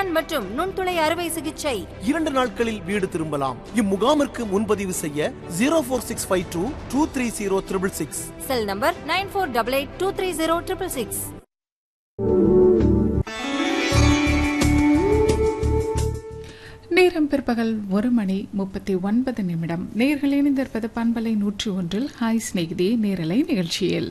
கண் மற்றும் நுண்துளை அறுவை சிகிச்சை இரண்டு நாட்களில் வீடு திரும்பலாம் இம்முகாமிற்கு முன்பதிவு செய்ய zero four six five two two three zero triple six cell number nine four double eight two three zero triple six நேரம் பிற்பகல் ஒரு மணி முப்பத்தி ஒன்பது நிமிடம் நேர்கள் இணைந்திருப்பது பண்பலை நூற்றி ஒன்றில் ஹாய் ஸ்நேகிதி நேரலை நிகழ்ச்சியில்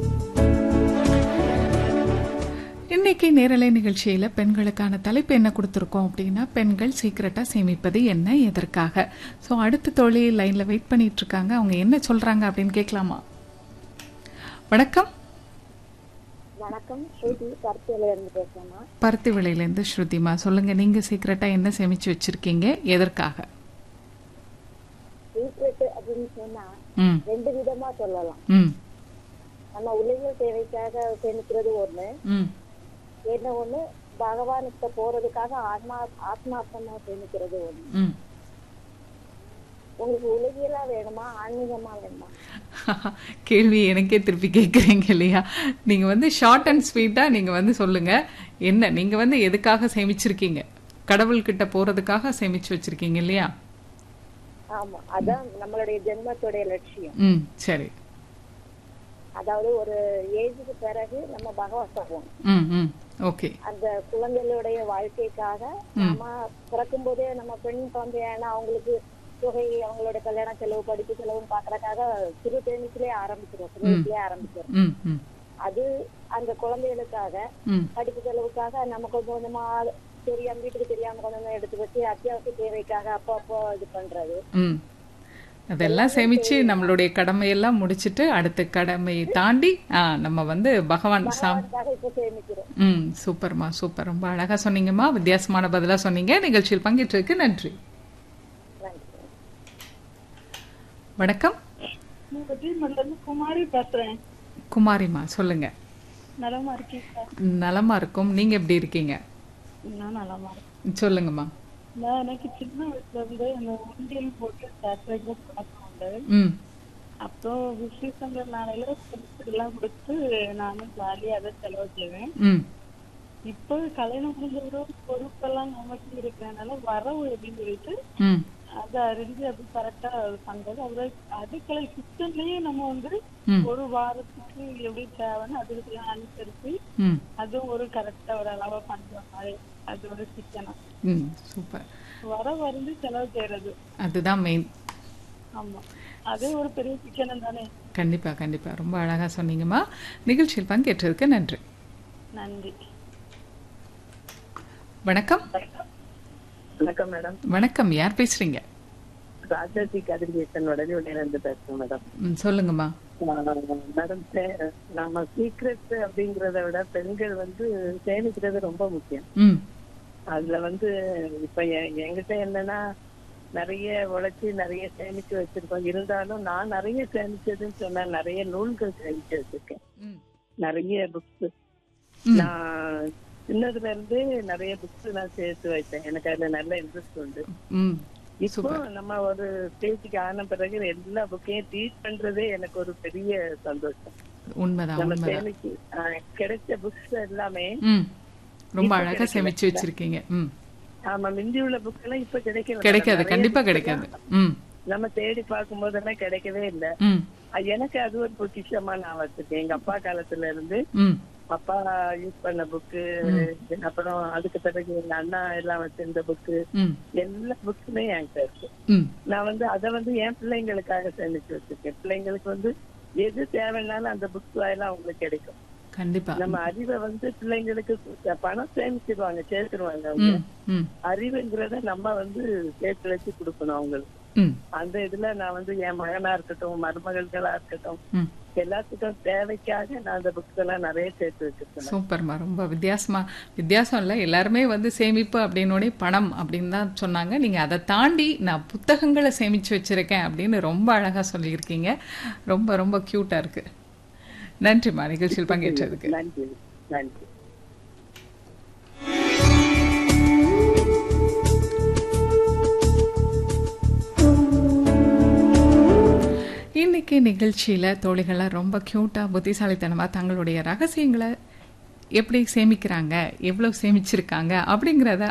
இன்னைக்கு நேரலை நிகழ்ச்சியில பெண்களுக்கான தலைப்பு என்ன கொடுத்துருக்கோம் அப்படின்னா பெண்கள் சீக்கிரட்டா சேமிப்பது என்ன எதற்காக ஸோ அடுத்த தோழி லைன்ல வெயிட் பண்ணிட்டு இருக்காங்க அவங்க என்ன சொல்றாங்க அப்படின்னு கேட்கலாமா வணக்கம் வணக்கம் ஸ்ருதி கருத்தில இருந்து பேசுறேம்மா பருத்தி விலையிலேருந்து ஸ்ருதிமா சொல்லுங்க நீங்க சீக்கிரட்டா என்ன சேமிச்சு வச்சிருக்கீங்க எதற்காக சீக்ரெட் அப்படின்னு சொன்னா ம் ரெண்டு விதமா சொல்லலாம் ம் நம்ம உலகியல் தேவைக்காக சேமிக்கிறது ஒண்ணு ம் என்ன ஒண்ணு பகவானுக்கு போறதுக்காக ஆத்மா ஆத்மார்த்தமா சேமிக்கிறது ஒண்ணு ம் உங்களுக்கு உலகியலா வேணுமா ஆன்மீகமா வேணுமா கேள்வி எனக்கே திருப்பி கேட்குறீங்க இல்லையா நீங்கள் வந்து ஷார்ட் அண்ட் ஸ்வீட்டாக நீங்கள் வந்து சொல்லுங்கள் என்ன நீங்கள் வந்து எதுக்காக சேமிச்சிருக்கீங்க கடவுள்கிட்ட போகிறதுக்காக சேமிச்சு வச்சிருக்கீங்க இல்லையா ஆமா அதான் நம்மளுடைய ஜென்மத்துடைய லட்சியம் ம் சரி அதாவது ஒரு ஏஜுக்கு பிறகு நம்ம பகவான் போவோம் ம் ம் ஓகே அந்த குழந்தைகளுடைய வாழ்க்கைக்காக நம்ம பிறக்கும் போதே நம்ம பெண் குழந்தையான அவங்களுக்கு தொகை அவங்களோட கல்யாண செலவு படிப்பு செலவும் பாக்குறதுக்காக சிறு சேமிப்பிலே ஆரம்பிச்சிடும் சிறு வயசுலயே ஆரம்பிச்சிடும் ம் ம் அது அந்த குழந்தைகளுக்காக ம் படிப்பு செலவுக்காக நம்ம கொஞ்சம் கொஞ்சமா தெரியாம வீட்டுக்கு தெரியாம கொஞ்சம் கொஞ்சம் எடுத்து வச்சு அத்தியாவசிய தேவைக்காக அப்போ அப்போ இது பண்றது ம் அதெல்லாம் சேமிச்சு நம்மளுடைய கடமையெல்லாம் முடிச்சிட்டு அடுத்த கடமையை தாண்டி ஆ, நம்ம வந்து பகவான் சாம் அதுக்காக இப்ப சேமிக்கிறோம் ம் சூப்பர்மா சூப்பர் ரொம்ப அழகா சொன்னீங்கம்மா வித்தியாசமான பதிலா சொன்னீங்க நிகழ்ச்சியில் பங்கேற்றதுக்கு நன்றி நன்றி வணக்கம் குமாரி பேசுறேன் குமாரிமா சொல்லுங்க நலமா இருக்கீங்களா நலமா இருக்கும் நீங்க எப்படி இருக்கீங்க நான் நலமா இருக்கேன் சொல்லுங்கம்மா நான் எனக்கு சின்ன வயசுல இருந்து அந்த உண்டியல் போட்டு சேர்த்து பழக்கம் உண்டு ம் அப்புறம் விசேஷங்கள் நாளையில எல்லாம் கொடுத்து நானும் ஜாலியா அதை செலவு செய்வேன் ம் இப்போ கல்யாணம் முடிஞ்சவரும் பொறுப்பெல்லாம் நமக்கு இருக்கிறதுனால வரவு அப்படின்னு சொல்லிட்டு ம் அதை அறிஞ்சு அது கரெக்டா பண்றது அதுல அடுக்களை கிச்சன்லயே நம்ம வந்து ம். ஒரு வாரத்துக்கு எப்படி தேவைன்னு அதுக்கு அனுசரிச்சு ம் அதுவும் ஒரு கரெக்டா ஒரு அளவா பண்ற மாதிரி அது ஒரு சிக்கனம் ம் சூப்பர் வரவு அறிஞ்சு செலவு செய்யறது அதுதான் மெயின் ஆமா அதே ஒரு பெரிய சிக்கனம் தானே கண்டிப்பா கண்டிப்பா ரொம்ப அழகா சொன்னீங்கம்மா நிகழ்ச்சியில் பங்கேற்றதுக்கு நன்றி நன்றி வணக்கம் வணக்கம் மேடம் வணக்கம் யார் பேசுறீங்க ராஜாஜி கதிர்வேசன் உடனே இருந்து பேசுறேன் மேடம் ம், சொல்லுங்கம்மா ஆஹ் மேடம் சே- நாம சீக்ரெட் அப்படிங்கறத விட பெண்கள் வந்து சேமிக்கிறது ரொம்ப முக்கியம் ம் அதுல வந்து இப்ப எ- என்கிட்ட என்னன்னா நிறைய உழைச்சி நிறைய சேமிச்சு வச்சிருக்கோம் இருந்தாலும் நான் நிறைய சேமிச்சதுன்னு சொன்னா நிறைய நூல்கள் சேமிச்சு வச்சிருக்கேன் ம் நிறைய புக்ஸ் ம். நான் சின்னதுல இருந்து நிறைய புக்ஸ் நான் சேர்த்து வைப்பேன் எனக்கு அதுல நல்ல இன்ட்ரெஸ்ட் உண்டு ம் இப்போ நம்ம ஒரு ஸ்டேஜுக்கு ஆன பிறகு எல்லா புக்கையும் ரீட் பண்றதே எனக்கு ஒரு பெரிய சந்தோஷம் உண்மைதான் நம்ம உண்மைதான் சேமிச்சு ஆஹ், கிடைச்ச புக்ஸ் எல்லாமே ம் ரொம்ப இப்ப அழகா கிடைக்கல. சேமிச்சு வச்சிருக்கீங்க ம் ஆமா மிந்தி உள்ள புக் எல்லாம் இப்ப கிடைக்கல கிடைக்காது நிறைய கண்டிப்பா book கிடைக்காது எல்லாம் ம் நம்ம தேடி பார்க்கும் போதெல்லாம் கிடைக்கவே இல்ல ம் அது எனக்கு அது ஒரு பொக்கிஷமா நான் வச்சிருக்கேன் எங்க அப்பா காலத்துல இருந்து ம் அப்பா யூஸ் பண்ண புக்கு அப்புறம் அதுக்கு பிறகு எங்க அண்ணா எல்லாம் வச்சிருந்த புக்கு ம் எல்லா புக்ஸுமே என்கிட்ட இருக்கு ம் நான் வந்து அதை வந்து என் பிள்ளைங்களுக்காக சேமிச்சு வச்சிருக்கேன் பிள்ளைங்களுக்கு வந்து எது தேவைன்னாலும் அந்த புக்ஸ் வாயிலாம் அவங்களுக்கு கிடைக்கும் கண்டிப்பா நம்ம அறிவை வந்து பிள்ளைங்களுக்கு கு- பணம் சேமிச்சிருவாங்க சேர்த்துருவாங்க அவங்க ம் ம் அறிவுங்கிறத நம்ம வந்து சேர்த்து வச்சு கொடுக்கணும் அவங்களுக்கு ம் அந்த இதுல நான் வந்து என் மகனா இருக்கட்டும் மருமகள்களா இருக்கட்டும் ம் எல்லாத்துக்கும் தேவைக்காக நான் அந்த புக்ஸ் எல்லாம் நிறைய சேர்த்து வச்சிருக்கேன் சூப்பர்மா ரொம்ப வித்தியாசமா வித்தியாசம் இல்லை எல்லாருமே வந்து சேமிப்பு அப்படின்னோடனே பணம் அப்படின்னு தான் சொன்னாங்க நீங்கள் அதை தாண்டி நான் புத்தகங்களை சேமித்து வச்சுருக்கேன் அப்படின்னு ரொம்ப அழகாக சொல்லியிருக்கீங்க ரொம்ப ரொம்ப க்யூட்டாக இருக்குது நன்றிம்மா நிகழ்ச்சியில் பங்கேற்றதுக்கு நன்றி நன்றி இன்னைக்கு நிகழ்ச்சியில் தோழிகளாக ரொம்ப க்யூட்டாக புத்திசாலித்தனமாக தங்களுடைய ரகசியங்களை எப்படி சேமிக்கிறாங்க எவ்வளோ சேமிச்சிருக்காங்க அப்படிங்கிறத